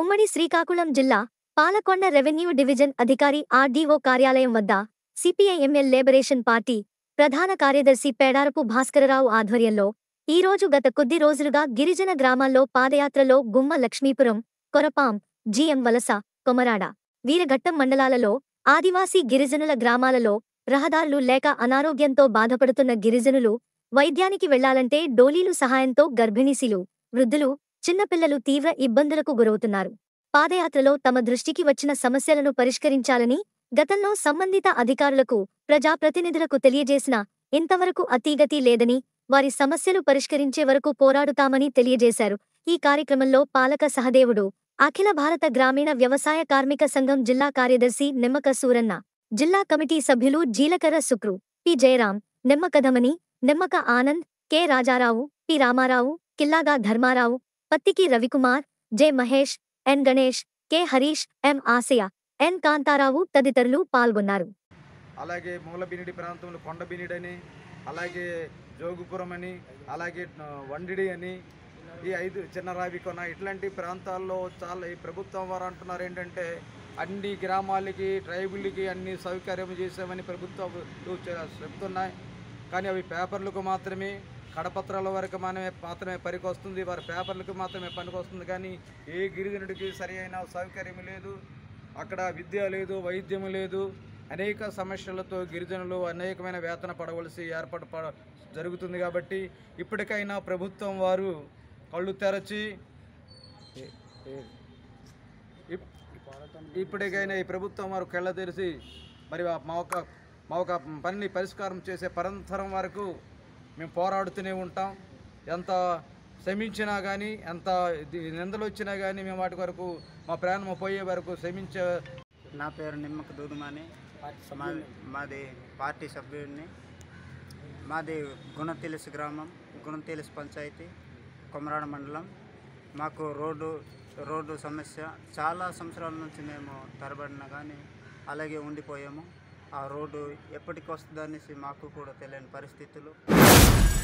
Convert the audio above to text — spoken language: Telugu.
ఉమ్మడి శ్రీకాకుళం జిల్లా పాలకొండ రెవెన్యూ డివిజన్ అధికారి ఆర్డీఓ కార్యాలయం వద్ద సిపిఐఎంఎల్ లేబరేషన్ పార్టీ ప్రధాన కార్యదర్శి పేడారపు భాస్కరరావు ఆధ్వర్యంలో ఈ రోజు గత కొద్ది రోజులుగా గిరిజన గ్రామాల్లో పాదయాత్రలో గుమ్మ లక్ష్మీపురం కొరపాం జిఎం వలస కొమరాడ వీరఘట్టం మండలాలలో ఆదివాసీ గిరిజనుల గ్రామాలలో రహదారులు లేక అనారోగ్యంతో బాధపడుతున్న గిరిజనులు వైద్యానికి వెళ్లాలంటే డోలీలు సహాయంతో గర్భిణీశీలు వృద్ధులు చిన్నపిల్లలు తీవ్ర ఇబ్బందులకు గురవుతున్నారు పాదయాత్రలో తమ దృష్టికి వచ్చిన సమస్యలను పరిష్కరించాలని గతంలో సంబంధిత అధికారులకు ప్రజాప్రతినిధులకు తెలియజేసినా ఇంతవరకు అతీగతి లేదని వారి సమస్యలు పరిష్కరించే వరకు పోరాడుతామని తెలియజేశారు ఈ కార్యక్రమంలో పాలక సహదేవుడు అఖిల భారత గ్రామీణ వ్యవసాయ కార్మిక సంఘం జిల్లా కార్యదర్శి నిమ్మక సూరన్న జిల్లా కమిటీ సభ్యులు జీలకర్ర శుక్రు పి జయరాం నిమ్మకధమని నిమ్మక ఆనంద్ కె రాజారావు పి రామారావు కిల్లాగా ధర్మారావు పత్తికి Ravikumar J Mahesh N Ganesh K Harish M Ashaya N Kantharao తదితరులు పాల్గొన్నారు అలాగే మూలబినిడి ప్రాంతంలో కొండబినిడి అని అలాగే జోగుపురం అని అలాగే ఆ, వండిడి అని ఈ ఐదు చిన్న రావికొన ఇట్లాంటి ప్రాంతాల్లో చాలా ఈ ప్రభుత్వం వారు అంటున్నారు ఏంటంటే అన్ని గ్రామాలకి ట్రైబుల్కి అన్ని సౌకర్యం చేసామని ప్రభుత్వం చెప్తున్నాయి కానీ అవి పేపర్లకు మాత్రమే కడపత్రాల వరకు మనమే మాత్రమే పనికొస్తుంది వారి పేపర్లకు మాత్రమే పనికొస్తుంది కానీ ఏ గిరిజనుడికి సరి అయిన సౌకర్యం లేదు అక్కడ విద్య లేదు వైద్యం లేదు అనేక సమస్యలతో గిరిజనులు అనేకమైన వేతన పడవలసి ఏర్పాటు పడ జరుగుతుంది కాబట్టి ఇప్పటికైనా ప్రభుత్వం వారు కళ్ళు తెరచి ఇప్- ఇప్పటికైనా ఈ ప్రభుత్వం వారు కళ్ళ తెరిచి మరి ఆ మా ఒక మా ఒక పనిని పరిష్కారం చేసే పరంతరం వరకు మేము పోరాడుతూనే ఉంటాం ఎంత శ్రమించినా కానీ ఎంత ఇది నిందలు వచ్చినా కానీ మేము వాటి వరకు మా ప్రాణం పోయే వరకు శ్రమించే నా పేరు నిమ్మక దూదుమాని మా- మాది పార్టీ సభ్యుడిని మాది గుణతిలిసి గ్రామం గుణతిలిసి పంచాయతీ కొమరాడ మండలం మాకు రోడ్డు రోడ్డు సమస్య చాలా సంవత్సరాల నుంచి మేము తరబడినా కానీ అలాగే ఉండిపోయాము ఆ రోడ్డు ఎప్పటికి వస్తుందనేసి మాకు కూడా తెలియని పరిస్థితులు